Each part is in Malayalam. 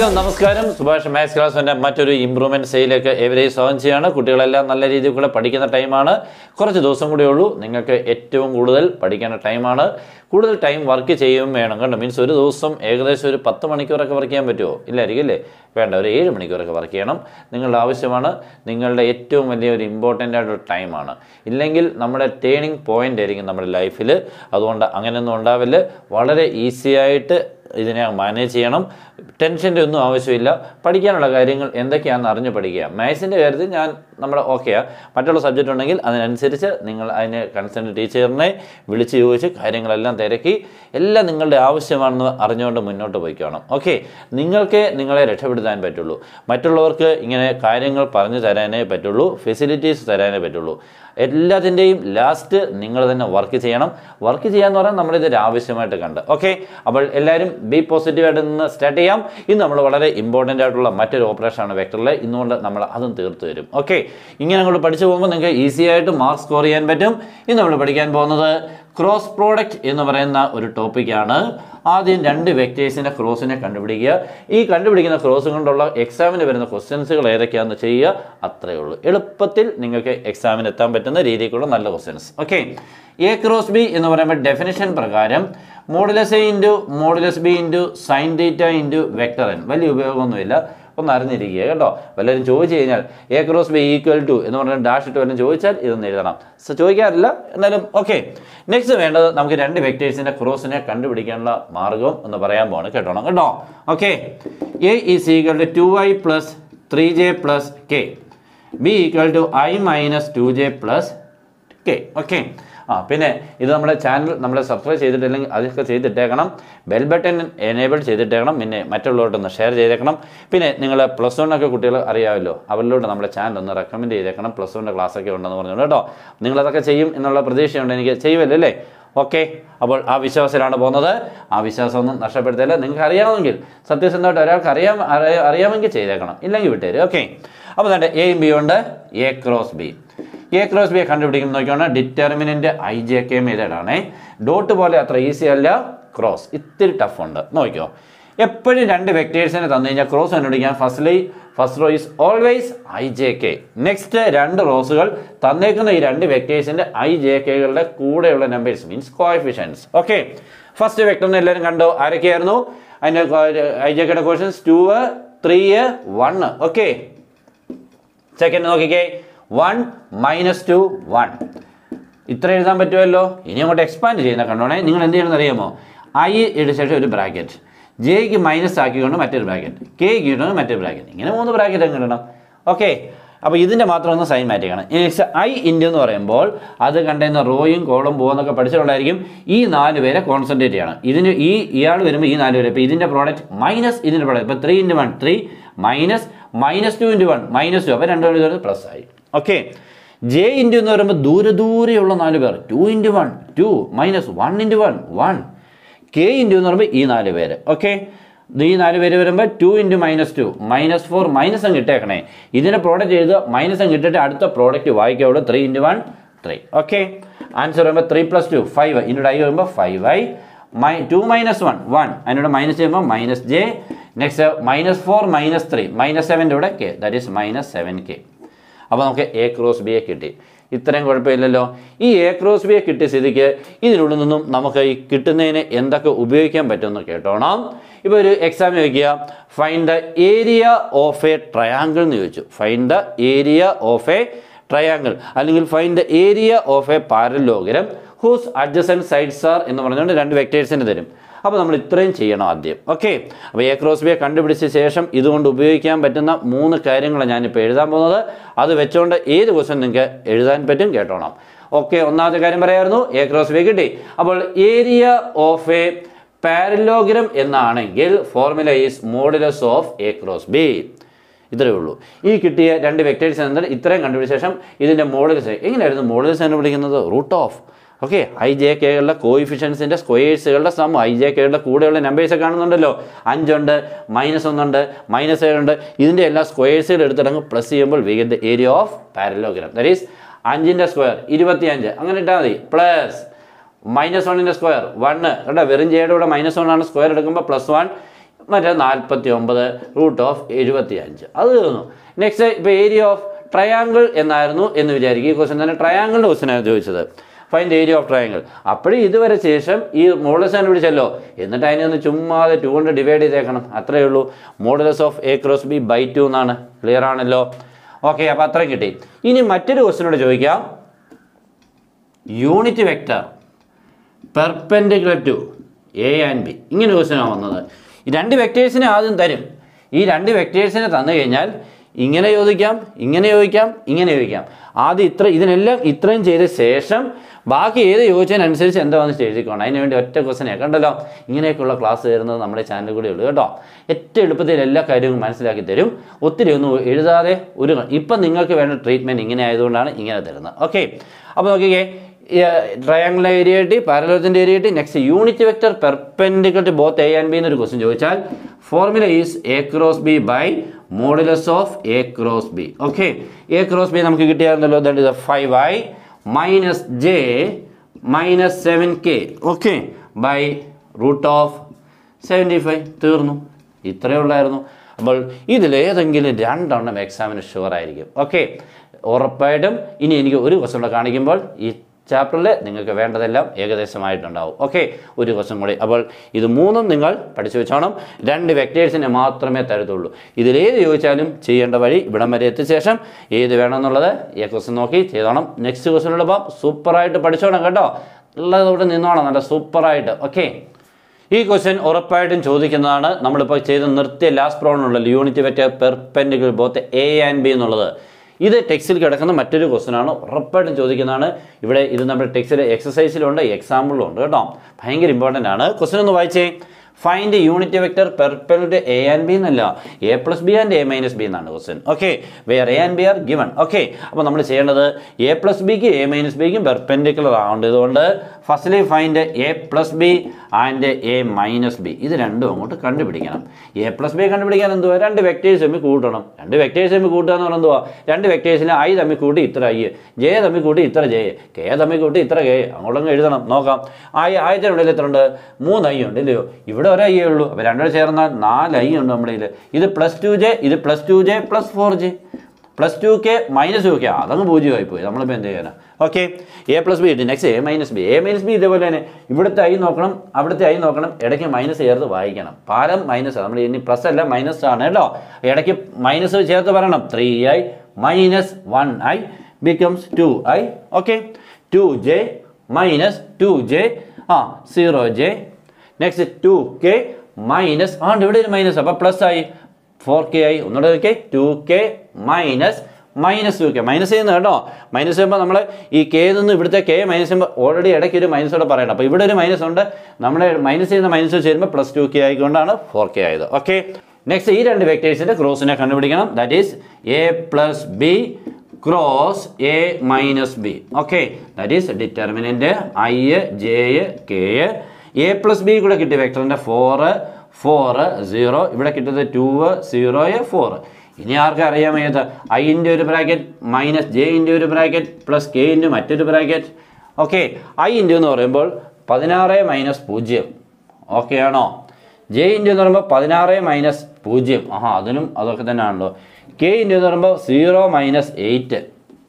ഹലോ നമസ്കാരം സുഭാഷ് മാത്സ് ക്ലാസ്സിൻ്റെ മറ്റൊരു ഇമ്പ്രൂവ്മെൻറ്റ് സെയിലേക്ക് എവരെയും സ്വാഗതം ചെയ്യാണ് കുട്ടികളെല്ലാം നല്ല രീതിയിൽ കൂടെ പഠിക്കുന്ന ടൈമാണ് കുറച്ച് ദിവസം കൂടെ ഉള്ളൂ നിങ്ങൾക്ക് ഏറ്റവും കൂടുതൽ പഠിക്കേണ്ട ടൈമാണ് കൂടുതൽ ടൈം വർക്ക് ചെയ്യുകയും വേണം കണ്ടോ മീൻസ് ഒരു ദിവസം ഏകദേശം ഒരു പത്ത് മണിക്കൂറൊക്കെ വർക്ക് ചെയ്യാൻ പറ്റുമോ ഇല്ലായിരിക്കും അല്ലേ വേണ്ട ഒരു ഏഴ് മണിക്കൂറൊക്കെ വർക്ക് ചെയ്യണം നിങ്ങളുടെ ആവശ്യമാണ് നിങ്ങളുടെ ഏറ്റവും വലിയ ഒരു ഇമ്പോർട്ടൻ്റ് ആയിട്ടൊരു ടൈമാണ് ഇല്ലെങ്കിൽ നമ്മുടെ ടേണിംഗ് പോയിൻ്റ് ആയിരിക്കും നമ്മുടെ ലൈഫിൽ അതുകൊണ്ട് അങ്ങനെയൊന്നും ഉണ്ടാവില്ല വളരെ ഈസി ആയിട്ട് ഇതിനെ മാനേജ് ചെയ്യണം ടെൻഷൻ്റെ ഒന്നും ആവശ്യമില്ല പഠിക്കാനുള്ള കാര്യങ്ങൾ എന്തൊക്കെയാണെന്ന് അറിഞ്ഞ് പഠിക്കുക മാത്സിൻ്റെ കാര്യത്തിൽ ഞാൻ നമ്മൾ ഓക്കെയാണ് മറ്റുള്ള സബ്ജക്റ്റ് ഉണ്ടെങ്കിൽ അതിനനുസരിച്ച് നിങ്ങൾ അതിന് കൺസേൺ ടീച്ചറിനെ വിളിച്ച് ചോദിച്ച് കാര്യങ്ങളെല്ലാം തിരക്കി എല്ലാം നിങ്ങളുടെ ആവശ്യമാണെന്ന് അറിഞ്ഞുകൊണ്ട് മുന്നോട്ട് പോയിക്കണം ഓക്കെ നിങ്ങൾക്ക് നിങ്ങളെ രക്ഷപ്പെടുത്താൻ പറ്റുള്ളൂ മറ്റുള്ളവർക്ക് ഇങ്ങനെ കാര്യങ്ങൾ പറഞ്ഞു തരാനേ പറ്റുള്ളൂ ഫെസിലിറ്റീസ് തരാനേ പറ്റുള്ളൂ എല്ലാത്തിൻ്റെയും ലാസ്റ്റ് നിങ്ങൾ തന്നെ വർക്ക് ചെയ്യണം വർക്ക് ചെയ്യാന്ന് പറഞ്ഞാൽ നമ്മളിതൊരു ആവശ്യമായിട്ട് കണ്ട് ഓക്കെ അപ്പോൾ എല്ലാവരും ബി പോസിറ്റീവായിട്ട് നിന്ന് സ്റ്റാർട്ട് ചെയ്യാം ഇന്ന് നമ്മൾ വളരെ ഇമ്പോർട്ടൻ്റ് ആയിട്ടുള്ള മറ്റൊരു ഓപ്പറേഷനാണ് വെക്ടറിൽ ഇന്നുകൊണ്ട് നമ്മൾ അതും തീർത്തു തരും ഓക്കെ ഇങ്ങനെ അങ്ങോട്ട് പഠിച്ചു പോകുമ്പോൾ നിങ്ങൾക്ക് ഈസി ആയിട്ട് മാർക്ക് സ്കോർ ചെയ്യാൻ പറ്റും ഇന്ന് നമ്മൾ പഠിക്കാൻ പോകുന്നത് ക്രോസ് പ്രോഡക്റ്റ് എന്ന് പറയുന്ന ഒരു ടോപ്പിക്കാണ് ആദ്യം രണ്ട് വെക്ടേഴ്സിൻ്റെ ക്രോസിനെ കണ്ടുപിടിക്കുക ഈ കണ്ടുപിടിക്കുന്ന ക്രോസ് കൊണ്ടുള്ള എക്സാമിന് വരുന്ന ക്വസ്റ്റ്യൻസുകൾ ഏതൊക്കെയാണെന്ന് ചെയ്യുക അത്രയേ ഉള്ളൂ എളുപ്പത്തിൽ നിങ്ങൾക്ക് എക്സാമിന് എത്താൻ പറ്റുന്ന രീതിക്കുള്ള നല്ല questions okay A cross B എന്ന് പറയുമ്പോൾ ഡെഫിനിഷൻ പ്രകാരം modulus A into modulus B into sine theta into vector N വലിയ ഉപയോഗമൊന്നുമില്ല ഒന്ന് അറിഞ്ഞിരിക്കുക കേട്ടോ വല്ലവരും ചോദിച്ചു കഴിഞ്ഞാൽ A cross B equal to എന്ന് പറഞ്ഞാൽ ഡാഷ് ഇട്ട് വല്ലതും ചോദിച്ചാൽ ഇതൊന്ന് എഴുതണം സോ ചോദിക്കാറില്ല എന്നാലും ഓക്കെ നെക്സ്റ്റ് വേണ്ടത് നമുക്ക് രണ്ട് വെക്ടേഴ്സിൻ്റെ ക്രോസിനെ കണ്ടുപിടിക്കാനുള്ള മാർഗം എന്ന് പറയാൻ പോവാണ് കേട്ടോണം കേട്ടോ okay A is equal to two i plus three j plus K B equal to i minus two j plus K okay ആ പിന്നെ ഇത് നമ്മുടെ ചാനൽ നമ്മൾ സബ്സ്ക്രൈബ് ചെയ്തിട്ടില്ലെങ്കിൽ അതൊക്കെ ചെയ്തിട്ടേക്കണം ബെൽ ബട്ടൺ എനേബിൾ ചെയ്തിട്ടേക്കണം പിന്നെ മറ്റുള്ളവരോട്ടൊന്ന് ഷെയർ ചെയ്തേക്കണം പിന്നെ നിങ്ങൾ പ്ലസ് വൺ ഒക്കെ കുട്ടികൾ അറിയാമല്ലോ അവരിലോട്ട് നമ്മുടെ ചാനൽ ഒന്ന് റെക്കമെൻഡ് ചെയ്തേക്കണം പ്ലസ് വണ്ണിൻ്റെ ക്ലാസ്സൊക്കെ ഉണ്ടെന്ന് പറഞ്ഞുകൊണ്ട് കേട്ടോ നിങ്ങളതൊക്കെ ചെയ്യും എന്നുള്ള പ്രതീക്ഷയുണ്ട് എനിക്ക് ചെയ്യുമല്ലോ അല്ലേ ഓക്കെ അപ്പോൾ ആ വിശ്വാസത്തിലാണ് പോകുന്നത് ആ വിശ്വാസമൊന്നും നഷ്ടപ്പെടുത്തില്ല നിങ്ങൾക്ക് അറിയാമെങ്കിൽ സത്യസന്ധമായിട്ട് ഒരാൾക്ക് അറിയാം അറിയ- അറിയാമെങ്കിൽ ചെയ്തേക്കണം ഇല്ലെങ്കിൽ വിട്ടേരും ഓക്കെ അപ്പോൾ തന്നെ എയും ബി ഉണ്ട് A cross B A cross B കണ്ടുപിടിക്കുന്ന നോക്കിയാണ് ഡിറ്റർമിനൻ്റ് ഐ ജെ കെ മെത്തേഡാണേ ഡോട്ട് പോലെ അത്ര ഈസി അല്ല ക്രോസ് ഇത്തിരി ടഫ് ഉണ്ട് നോക്കിയോ എപ്പോഴും രണ്ട് വെക്ടേഴ്സിനെ തന്നു കഴിഞ്ഞാൽ ക്രോസ് കണ്ടുപിടിക്കാൻ firstly first row is always i j K next രണ്ട് റോസുകൾ തന്നേക്കുന്ന ഈ രണ്ട് വെക്ടേഴ്സിൻ്റെ ഐ ജെ കെകളുടെ കൂടെയുള്ള numbers means coefficients okay first വെക്ടറിനെ എല്ലാവരും കണ്ടോ ആരൊക്കെയായിരുന്നു അതിൻ്റെ ഐ ജെ കെയുടെ questions two three one okay second നോക്കിക്കേ വൺ മൈനസ് ടു വൺ ഇത്ര എഴുതാൻ പറ്റുമല്ലോ ഇനി അങ്ങോട്ട് എക്സ്പാൻഡ് ചെയ്യുന്ന കണ്ടോണേ നിങ്ങൾ എന്ത് ചെയ്യണമെന്ന് അറിയാമോ ഐ ഇട ശേഷം ഒരു ബ്രാക്കറ്റ് ജെക്ക് മൈനസ് ആക്കിക്കൊണ്ട് മറ്റൊരു ബ്രാക്കറ്റ് കെക്ക് ഇടണം മറ്റൊരു ബ്രാക്കറ്റ് ഇങ്ങനെ മൂന്ന് ബ്രാക്കറ്റ് അങ്ങ് ഇടണം ഓക്കെ അപ്പോൾ ഇതിൻ്റെ മാത്രം ഒന്ന് സൈൻ മാറ്റിക്കണം നെക്സ്റ്റ് ഐ ഇൻറ്റു എന്ന് പറയുമ്പോൾ അത് കണ്ടുന്ന റോയും കോളും പോകുന്നൊക്കെ പഠിച്ചിട്ടുണ്ടായിരിക്കും ഈ നാല് പേരെ കോൺസെൻട്രേറ്റ് ചെയ്യണം ഇതിന് ഈ ഇയാൾ വരുമ്പോൾ ഈ നാല് പേര് ഇപ്പോൾ ഇതിൻ്റെ പ്രോഡക്റ്റ് മൈനസ് ഇതിൻ്റെ പ്രോഡക്റ്റ് ഇപ്പോൾ three into one three minus minus two into one minus two അപ്പോൾ രണ്ടു പേര് പ്ലസ് ആയി ഓക്കെ ജെ ഇൻറ്റു എന്ന് പറയുമ്പോൾ ദൂരെ ദൂരെയുള്ള നാല് പേർ two into one two minus one into one one K into എന്ന് പറയുമ്പോൾ ഈ നാല് പേര് ഓക്കെ ഈ നാല് പേര് വരുമ്പോൾ two into minus two minus four minus അങ്ങ് ഇട്ടേക്കണേ ഇതിൻ്റെ പ്രോഡക്റ്റ് എഴുതുക മൈനസ് അങ്ങ് ഇട്ടിട്ട് അടുത്ത പ്രോഡക്റ്റ് വായിക്കാവുള്ളൂ three into one three okay answer വരുമ്പോൾ ത്രീ പ്ലസ് ടു ഫൈവ് ഇതിൻ്റെ ഐ വരുമ്പോൾ five i my two minus one one അതിനോട് മൈനസ് ചെയ്യുമ്പോൾ minus j next minus four minus three minus സെവൻ്റെ കൂടെ K that is minus seven K അപ്പോൾ നമുക്ക് എ ക്രോസ് ബിയെ കിട്ടി ഇത്രയും കുഴപ്പമില്ലല്ലോ ഈ എ ക്രോസ് ബിയെ കിട്ടിയ സ്ഥിതിക്ക് ഇതിനുള്ളിൽ നിന്നും നമുക്ക് ഈ കിട്ടുന്നതിന് എന്തൊക്കെ ഉപയോഗിക്കാൻ പറ്റുമെന്ന് കേട്ടോണം ഇപ്പോൾ ഒരു എക്സാം ചോദിക്കുക find the area of a triangle എന്ന് ചോദിച്ചു find the area of a triangle അല്ലെങ്കിൽ find the area of a parallelogram whose adjacent sides are എന്ന് പറഞ്ഞുകൊണ്ട് രണ്ട് വെക്ടേഴ്സിന് തരും അപ്പോൾ നമ്മൾ ഇത്രയും ചെയ്യണം ആദ്യം ഓക്കെ അപ്പോൾ എ ക്രോസ് ബിയെ കണ്ടുപിടിച്ച ശേഷം ഇതുകൊണ്ട് ഉപയോഗിക്കാൻ പറ്റുന്ന മൂന്ന് കാര്യങ്ങളാണ് ഞാനിപ്പോൾ എഴുതാൻ പോകുന്നത് അത് വെച്ചുകൊണ്ട് ഏത് ക്വസ്റ്റൻ നിങ്ങൾക്ക് എഴുതാൻ പറ്റും കേട്ടോണം ഓക്കെ ഒന്നാമത്തെ കാര്യം പറയായിരുന്നു എ ക്രോസ് ബി കിട്ടി അപ്പോൾ ഏരിയ ഓഫ് എ പാരലോഗ്രം എന്നാണെങ്കിൽ formula is modulus of A cross B ഇത്രയേ ഉള്ളൂ ഈ കിട്ടിയ രണ്ട് വെക്ടേഴ്സ് എന്നാൽ ഇത്രയും കണ്ടുപിടിച്ച ശേഷം ഇതിൻ്റെ മോഡൽസ് എങ്ങനെയായിരുന്നു മോഡൽസ് കണ്ടുപിടിക്കുന്നത് root of okay i j കെകളുടെ കോയിഫിഷ്യൻസിൻ്റെ സ്ക്വയേഴ്സുകളുടെ സം ഐ ജെ കെയുടെ കൂടെയുള്ള നമ്പേഴ്സ് കാണുന്നുണ്ടല്ലോ അഞ്ചുണ്ട് മൈനസ് ഒന്നുണ്ട് മൈനസ് ഏഴുണ്ട് ഇതിൻ്റെ എല്ലാ സ്ക്വയേഴ്സുകൾ എടുത്തിടങ്ങ് പ്ലസ് ചെയ്യുമ്പോൾ we get the area of parallelogram that is അഞ്ചിൻ്റെ സ്ക്വയർ ഇരുപത്തിയഞ്ച് അങ്ങനെ ഇട്ടാൽ മതി പ്ലസ് മൈനസ് വണ്ണിൻ്റെ സ്ക്വയർ വണ്ണ് കേട്ടോ വെറും ജെയുടെ കൂടെ മൈനസ് വൺ ആണ് സ്ക്വയർ എടുക്കുമ്പോൾ പ്ലസ് വൺ മറ്റേ നാൽപ്പത്തി ഒമ്പത് റൂട്ട് ഓഫ് എഴുപത്തി അഞ്ച് അത് തീർന്നു നെക്സ്റ്റ് ഇപ്പോൾ ഏരിയ ഓഫ് ട്രയാങ്കിൾ എന്നായിരുന്നു എന്ന് വിചാരിക്കും ഈ ക്വസ്റ്റൻ തന്നെ ട്രയാങ്കിളിൻ്റെ ക്വസ്റ്റനാണ് ചോദിച്ചത് ഫൈൻഡ് ഏരിയ ഓഫ് ട്രയാങ്കിൾ അപ്പോഴും ഇതുവരെ ശേഷം ഈ മോഡലസ് കണ്ടുപിടിച്ചല്ലോ എന്നിട്ട് അതിനെ ഒന്ന് ചുമ്മാതെ ടു കൊണ്ട് ഡിവൈഡ് ചെയ്തേക്കണം അത്രയേ ഉള്ളൂ modulus of A cross B by two എന്നാണ് ക്ലിയർ ആണല്ലോ ഓക്കെ അപ്പോൾ അത്രയും കിട്ടി ഇനി മറ്റൊരു ക്വസ്റ്റിനോട് ചോദിക്കാം unit vector perpendicular to A and B ഇങ്ങനെ ക്വസ്റ്റ്യനാണ് വന്നത് ഈ രണ്ട് വെക്റ്റേഴ്സിനെ ആദ്യം തരും ഈ രണ്ട് വെക്റ്റേഴ്സിനെ തന്നു കഴിഞ്ഞാൽ ഇങ്ങനെ ചോദിക്കാം ഇങ്ങനെ ചോദിക്കാം ഇങ്ങനെ ചോദിക്കാം ആദ്യം ഇത്ര ഇതിനെല്ലാം ഇത്രയും ചെയ്ത ശേഷം ബാക്കി ഏത് ചോദിച്ചതിനനുസരിച്ച് എന്താണെന്ന് എഴുതിക്കോണം അതിന് വേണ്ടി ഒറ്റ ക്വസ്റ്റനെ കണ്ടല്ലോ ഇങ്ങനെയൊക്കെയുള്ള ക്ലാസ് തരുന്നത് നമ്മുടെ ചാനൽ കൂടെ ഉള്ളൂ കേട്ടോ ഏറ്റവും എളുപ്പത്തിൽ എല്ലാ കാര്യവും മനസ്സിലാക്കി തരും ഒത്തിരി ഒന്നും എഴുതാതെ ഒരു ഇപ്പം നിങ്ങൾക്ക് വേണ്ട ട്രീറ്റ്മെൻറ്റ് ഇങ്ങനെ ആയതുകൊണ്ടാണ് ഇങ്ങനെ തരുന്നത് ഓക്കെ അപ്പോൾ നോക്കിക്കേ ട്രയാങ്കിൾ ഏരിയ കിട്ടി പാരലോജൻ്റെ ഏരിയ കിട്ടി next unit vector perpendicular to both A and B എന്നൊരു ക്വസ്റ്റ്യൻ ചോദിച്ചാൽ formula is A cross B by modulus of A cross B okay A cross B നമുക്ക് കിട്ടിയായിരുന്നല്ലോ that is five i minus j minus seven K okay by root of seventy five തീർന്നു ഇത്രയേ ഉള്ളായിരുന്നു അപ്പോൾ ഇതിലേതെങ്കിലും രണ്ടെണ്ണം എക്സാമിന് ഷുവർ ആയിരിക്കും ഓക്കെ ഉറപ്പായിട്ടും ഇനി എനിക്ക് ഒരു ക്വസ്റ്റൻ കൂടെ കാണിക്കുമ്പോൾ ഈ ചാപ്റ്ററിൽ നിങ്ങൾക്ക് വേണ്ടതെല്ലാം ഏകദേശമായിട്ടുണ്ടാവും ഓക്കെ ഒരു ക്വസ്റ്റൻ കൂടി അപ്പോൾ ഇത് മൂന്നും നിങ്ങൾ പഠിച്ചു വെച്ചോണം രണ്ട് വെക്ടേഴ്സിനെ മാത്രമേ തരത്തുള്ളൂ ഇതിലേത് ചോദിച്ചാലും ചെയ്യേണ്ട വഴി ഇവിടം വരെ എത്തിയ ശേഷം ഏത് വേണമെന്നുള്ളത് ഈ ക്വസ്റ്റൻ നോക്കി ചെയ്തോണം നെക്സ്റ്റ് ക്വസ്റ്റനിലോടൊപ്പം സൂപ്പറായിട്ട് പഠിച്ചോണം കേട്ടോ ഉള്ളതോടെ നിന്നോണം നല്ല സൂപ്പറായിട്ട് ഓക്കെ ഈ ക്വസ്റ്റ്യൻ ഉറപ്പായിട്ടും ചോദിക്കുന്നതാണ് നമ്മളിപ്പോൾ ചെയ്ത് നിർത്തിയ ലാസ്റ്റ് പ്രോബ്ലം ഉണ്ടല്ലോ unit vector perpendicular both A and B എന്നുള്ളത് ഇത് ടെക്സ്റ്റിൽ കിടക്കുന്ന മറ്റൊരു ക്വസ്റ്റ്യൻ ആണ് ഉറപ്പായിട്ടും ചോദിക്കുന്നതാണ് ഇവിടെ ഇത് നമ്മുടെ ടെക്സ്റ്റിൽ എക്സസൈസിലുണ്ട് എക്സാമ്പിളിലും ഉണ്ട് കേട്ടോ ഭയങ്കര ഇമ്പോർട്ടൻ്റ് ആണ് ക്വസ്റ്റ്യൻ ഒന്ന് വായിച്ചേ find unit vector perpendicular A and B എന്നല്ല A plus B and A minus B എന്നാണ് question okay where A and B are given okay അപ്പോൾ നമ്മൾ ചെയ്യേണ്ടത് എ പ്ലസ് ബിക്ക് എ മൈനസ് ബിക്കും പെർപെൻഡിക്കുലർ ആവേണ്ടതുകൊണ്ട് firstly find A plus B and A minus B ഇത് രണ്ടും അങ്ങോട്ട് കണ്ടുപിടിക്കണം എ പ്ലസ് ബി കണ്ടുപിടിക്കാൻ എന്തുവാ രണ്ട് വെക്ടേഴ്സ് തമ്മിൽ കൂട്ടണം രണ്ട് വെക്ടേഴ്സ് തമ്മിൽ കൂട്ടുക എന്ന് പറയുന്നത് എന്തുവാ രണ്ട് വെക്ടേഴ്സിന് ഐ തമ്മിൽ കൂട്ടി ഇത്ര ഐ ജെ തമ്മിൽ കൂട്ടി ഇത്ര ജെ കെ തമ്മിൽ കൂട്ടി ഇത്ര കെ അങ്ങോട്ടങ്ങ് എഴുതണം നോക്കാം ഐ ആദ്യത്തെ ഉള്ളിൽ എത്ര ഉണ്ട് മൂന്ന് ഐ ഉണ്ട് ഇല്ലയോ ഇവിടെ ഒരു ഐ ഉള്ളൂ അപ്പോൾ രണ്ടും ചേർന്നാൽ നാല് ഐ ഉണ്ട് നമ്മുടെ കയ്യിൽ ഇത് പ്ലസ് ടു ജെ ഇത് plus two j plus four j plus two K minus two K അതങ്ങ് പൂജ്യമായി പോയി നമ്മളിപ്പോൾ എന്ത് ചെയ്യാനാ ഓക്കെ എ പ്ലസ് ബി കിട്ടി next A minus B A minus B ഇതേപോലെ തന്നെ ഇവിടുത്തെ ഐ നോക്കണം അവിടുത്തെ ഐ നോക്കണം ഇടയ്ക്ക് മൈനസ് ചേർത്ത് വായിക്കണം പാരം മൈനസ് നമ്മൾ ഇനി പ്ലസ് അല്ല മൈനസ് ആണ് കേട്ടോ ഇടയ്ക്ക് മൈനസ് ചേർത്ത് പറയണം three i minus one i becomes two i okay two j minus two j ആ zero j next two K minus ആ ഇവിടെ ഒരു മൈനസ് അപ്പോൾ പ്ലസ് ആയി ഫോർ കെ ആയി ഒന്നുകൂടെ നോക്കിയേ two K minus minus two K minus ചെയ്യുന്നത് കേട്ടോ മൈനസ് ചെയ്യുമ്പോൾ നമ്മൾ ഈ കെ നിന്ന് ഇവിടുത്തെ കെ മൈനസ് ചെയ്യുമ്പോൾ ഓൾറെഡി ഇടയ്ക്ക് ഒരു മൈനസ് കൂടെ പറയണം അപ്പോൾ ഇവിടെ ഒരു മൈനസ് ഉണ്ട് നമ്മൾ മൈനസ് ചെയ്യുന്ന മൈനസ് ചേരുമ്പോൾ പ്ലസ് ടു കെ ആയിക്കൊണ്ടാണ് ഫോർ കെ ആയത് ഓക്കെ നെക്സ്റ്റ് ഈ രണ്ട് വെക്ടേഴ്സിൻ്റെ ക്രോസിനെ കണ്ടുപിടിക്കണം that is A plus B cross A minus B okay that is determinant i j K A plus B കൂടെ കിട്ടി വെക്ടറിൻ്റെ ഫോറ് ഫോറ് സീറോ ഇവിടെ കിട്ടുന്നത് ടു സീറോ ഫോർ ഇനി ആർക്കും അറിയാൻ വയ്യാത്ത ഐൻ്റെ ഒരു ബ്രാക്കറ്റ് മൈനസ് ജെ ഇൻ്റെ ഒരു ബ്രാക്കറ്റ് പ്ലസ് കെ ഇൻ്റെ മറ്റൊരു ബ്രാക്കറ്റ് ഓക്കെ ഐ ഇൻ്റെ എന്ന് പറയുമ്പോൾ പതിനാറ് മൈനസ് പൂജ്യം ഓക്കെ ആണോ ജെ ഇൻ്റെ എന്ന് പറയുമ്പോൾ പതിനാറ് മൈനസ് പൂജ്യം ആഹാ അതിനും അതൊക്കെ തന്നെയാണല്ലോ കെ ഇൻ്റെ എന്ന് പറയുമ്പോൾ സീറോ മൈനസ് എയ്റ്റ്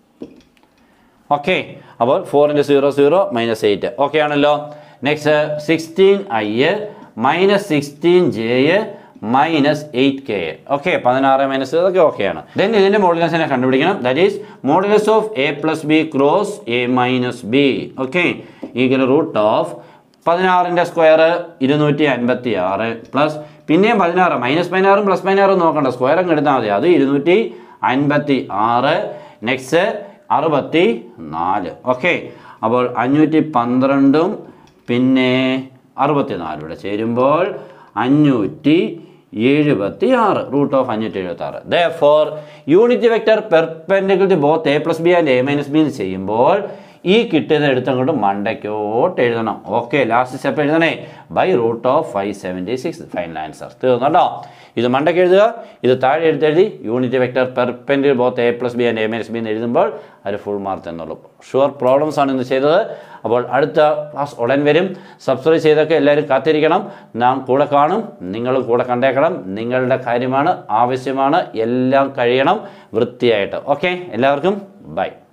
ഓക്കെ അപ്പോൾ four into zero zero minus eight okay ആണല്ലോ next sixteen i minus sixteen j minus eight K okay പതിനാറ് മൈനസ് ഇതൊക്കെ ഓക്കെയാണ് ദെൻ ഇതിൻ്റെ മോഡുലസിനെ കണ്ടുപിടിക്കണം that is modulus of A plus B cross A minus B okay equal root of പതിനാറിൻ്റെ സ്ക്വയർ ഇരുന്നൂറ്റി അൻപത്തി ആറ് പ്ലസ് പിന്നെയും പതിനാറ് മൈനസ് പതിനാറും പ്ലസ് പതിനാറും നോക്കണ്ട സ്ക്വയർ അങ്ങ് എടുത്താൽ മതി അത് ഇരുന്നൂറ്റി അൻപത്തി ആറ് നെക്സ്റ്റ് അറുപത്തി നാല് ഓക്കെ അപ്പോൾ അഞ്ഞൂറ്റി പന്ത്രണ്ടും പിന്നെ അറുപത്തി നാലും ഇവിടെ ചേരുമ്പോൾ അഞ്ഞൂറ്റി എഴുപത്തി ആറ് റൂട്ട് ഓഫ് അഞ്ഞൂറ്റി എഴുപത്തി ആറ് the four unit vector perpendicular to both A plus B and A minus B ചെയ്യുമ്പോൾ ഈ കിട്ടിയത് എടുത്തങ്ങോട്ട് മണ്ടയ്ക്കോട്ട് എഴുതണം ഓക്കെ ലാസ്റ്റ് സ്റ്റെപ്പ് എഴുതണേ by root of five seventy six final answer തീർന്നോ ഇത് മണ്ടയ്ക്ക് എഴുതുക ഇത് താഴെ എടുത്തെഴുതി unit vector perpendicular both A plus B and A minus B എന്ന് എഴുതുമ്പോൾ ഒരു ഫുൾ മാർക്ക് എന്നുള്ളൂ ഷുവർ പ്രോബ്ലംസ് ആണ് ഇന്ന് ചെയ്തത് അപ്പോൾ അടുത്ത ക്ലാസ് ഉടൻ വരും സബ്സ്ക്രൈബ് ചെയ്തൊക്കെ എല്ലാവരും കാത്തിരിക്കണം നാം കൂടെ കാണും നിങ്ങളും കൂടെ കണ്ടേക്കണം നിങ്ങളുടെ കാര്യമാണ് ആവശ്യമാണ് എല്ലാം കഴിയണം വൃത്തിയായിട്ട് ഓക്കെ എല്ലാവർക്കും ബൈ